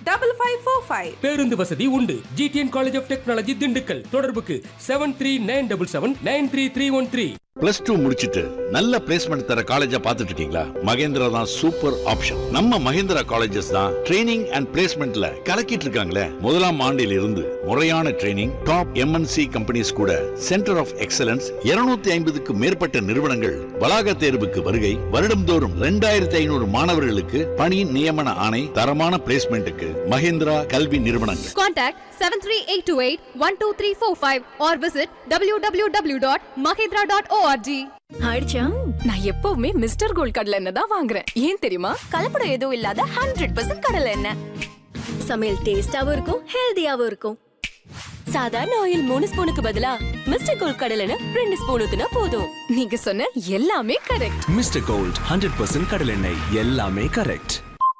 Double five four five பேருந்து வசதி உண்டு GTN college of technology Dindigul தொடர்புக்கு seven three nine double seven nine three three one three plus two முடிச்சிட்டு நல்ல placement தர காலேஜா பார்த்துட்டு இருக்கீங்களா மகேந்திரா தான் சூப்பர் ஆப்ஷன் நம்ம மகேந்திரா காலேஜஸ் தான் ட்ரைனிங் அண்ட் பிளேஸ்மெண்ட்ல கலக்கிட்டு இருக்காங்களே முதலாம் ஆண்டில் இருந்து முறையான ட்ரைனிங் டாப் எம்என்சி கம்பெனிஸ் கூட சென்டர் ஆஃப் எக்ஸலன்ஸ் 250 ஐம்பதுக்கு மேற்பட்ட நிறுவனங்கள் வளாக தேர்வுக்கு வருகை வருடம்தோறும் ரெண்டாயிரத்தி ஐநூறு மாணவர்களுக்கு பணி நியமன ஆணை தரமான பிளேஸ்மெண்ட்டுக்கு மகேந்திரா கல்வி நிறுவனங்கள் Contact 73828-12345 or visit www.mahindra.org. ஆயிடுச்சா நான் எப்பவுமே மிஸ்டர் கோல்ட் கடலை எண்ணெய் தான் வாங்குறேன் ஏன் தெரியுமா கலப்படம் எதுவும் இல்லாத ஹண்ட்ரட் பர்சன்ட் கடலை எண்ணெய் சமையல் டேஸ்டாவும் இருக்கும் ஹெல்தியாவும் இருக்கும் சாதாரண ஆயில் மூணு ஸ்பூனுக்கு பதிலா மிஸ்டர் கோல்ட் கடலை எண்ணெய் ரெண்டு ஸ்பூன் ஊத்துனா போதும் நீங்க சொன்ன எல்லாமே correct mister gold hundred percent கடலெண்ணெய் எல்லாமே கரெக்ட்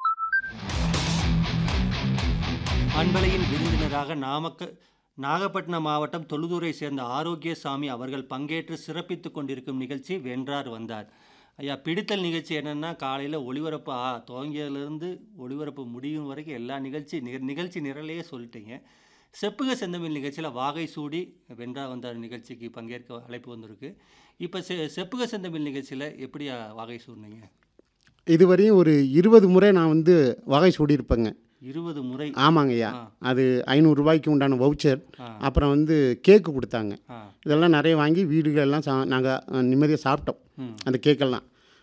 அன்பலையின் விருந்தினராக நாமக்க நாகப்பட்டினம் மாவட்டம் தொழுதூரை சேர்ந்த ஆரோக்கியசாமி அவர்கள் பங்கேற்று சிறப்பித்துக் கொண்டிருக்கும் நிகழ்ச்சி வென்றார் வந்தார் ஐயா பிடித்தல் நிகழ்ச்சி என்னென்னா காலையில் ஒளிபரப்பு ஆ துவங்கியதுலேருந்து ஒளிபரப்பு முடியும் வரைக்கும் எல்லா நிகழ்ச்சி நிக- நிகழ்ச்சி நிரலையே சொல்லிட்டீங்க செப்புக செந்தமிழ் நிகழ்ச்சியில் வாகை சூடி வென்றார் வந்தார் நிகழ்ச்சிக்கு பங்கேற்க அழைப்பு வந்திருக்கு இப்போ செ செப்புக செந்தமிழ் நிகழ்ச்சியில் எப்படி ஆ, வாகை சூடினீங்க இதுவரையும் ஒரு இருபது முறை நான் வந்து வகை சூடியிருப்பேங்க இருபது முறை ஆமாங்கய்யா ஆ. அது ஐநூறுரூபாய்க்கு உண்டான வவுச்சர் ஆ. அப்புறம் வந்து கேக்கு கொடுத்தாங்க ஆ இதெல்லாம் நிறைய வாங்கி வீடுகளெல்லாம் சா நாங்கள் நிம்மதியாக சாப்பிட்டோம் ம். அந்த கேக்கெல்லாம்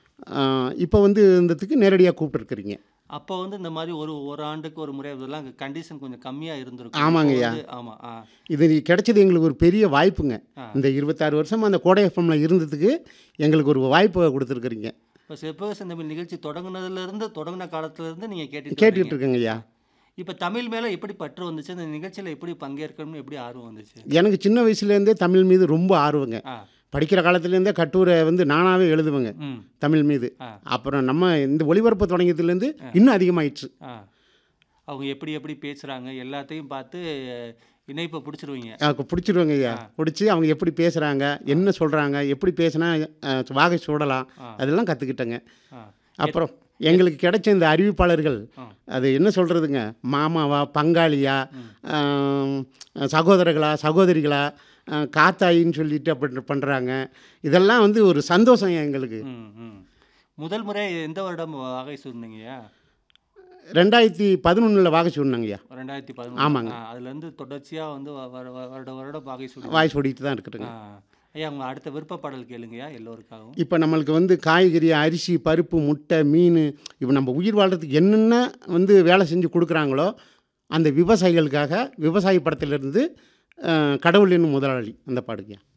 இப்போ வந்து இந்தத்துக்கு நேரடியாக கூப்பிட்டுருக்குறீங்க அப்போ வந்து இந்த மாதிரி ஒரு ஒரு ஆண்டுக்கு ஒரு முறை இதெல்லாம் கண்டிஷன் கொஞ்சம் கம்மியாக இருந்திருக்கும் ஆமாங்கய்யா. இப்போ வந்து- ஆமா ஆ இது கிடைச்சது எங்களுக்கு ஒரு பெரிய வாய்ப்புங்க ஆ. இந்த இருபத்தாறு வருஷம் அந்த கோடை எஃப்எம்ல இருந்ததுக்கு எங்களுக்கு ஒரு வாய்ப்பு கொடுத்துருக்குறீங்க இப்போ செப்பக செந்தமிழ் நிகழ்ச்சி தொடங்குனதுல இருந்து தொடங்கின காலத்துல இருந்து நீங்க கேட்டுட்டு கேட்டுட்டு வரீங்க. இருக்கேங்க ஐயா இப்போ தமிழ் மேல எப்படி பற்று வந்துச்சு அந்த நிகழ்ச்சியில எப்படி பங்கேற்கணும்னு எப்படி ஆர்வம் வந்துச்சு எனக்கு சின்ன வயசுலேருந்தே தமிழ் மீது ரொம்ப ஆர்வங்க ஆ படிக்கிற காலத்துலேருந்தே கட்டுரை வந்து நானாகவே எழுதுவேங்க ம் தமிழ் மீது ஆ. அப்புறம் நம்ம இந்த ஒளிபரப்பு தொடங்கியதுலேருந்து இன்னும் அதிகமாயிடுச்சு ஆ அவங்க எப்படி எப்படி பேசுறாங்க எல்லாத்தையும் பார்த்து இணைப்பை பிடிச்சிருவீங்க எனக்கு பிடிச்சிருவாங்க ஐயா பிடிச்சி அவங்க எப்படி பேசுகிறாங்க என்ன சொல்கிறாங்க எப்படி பேசினா அஹ், வாகை சூடலாம் அதெல்லாம் கற்றுக்கிட்டேங்க ஆ அப்புறம் எங்களுக்கு கிடைச்ச இந்த அறிவிப்பாளர்கள் அது என்ன சொல்கிறதுங்க மாமாவா பங்காளியா ஆம், சகோதரர்களா சகோதரிகளா அஹ், காத்தாயின்னு சொல்லிட்டு அப்படி பண்ணுறாங்க இதெல்லாம் வந்து ஒரு சந்தோஷம் எங்களுக்கு ம் ம் முதல் முறை எந்த வருடம் வகை சொன்னீங்கய்யா ரெண்டாயிரத்தி பதினொன்றில் வாகை சூடினாங்கய்யா ரெண்டாயிரத்தி ஆமாங்க. பதினொன்று அதுலேருந்து தொடர்ச்சியாக வந்து வ- வ- வ- வருட வருடம் வகை சொல்லி வாய் சூடிட்டு தான் இருக்குதுங்க ஆ. ஐயா உங்க அடுத்த விருப்ப பாடல் கேளுங்கய்யா எல்லோருக்காகவும் இப்போ நம்மளுக்கு வந்து காய்கறி அரிசி பருப்பு முட்டை மீன் இப்போ நம்ம உயிர் வாழ்கிறதுக்கு என்னென்ன வந்து வேலை செஞ்சு கொடுக்குறாங்களோ அந்த விவசாயிகளுக்காக விவசாய படத்திலிருந்து அஹ், கடவுள் என்னும் முதலாளி அந்த பாடுங்க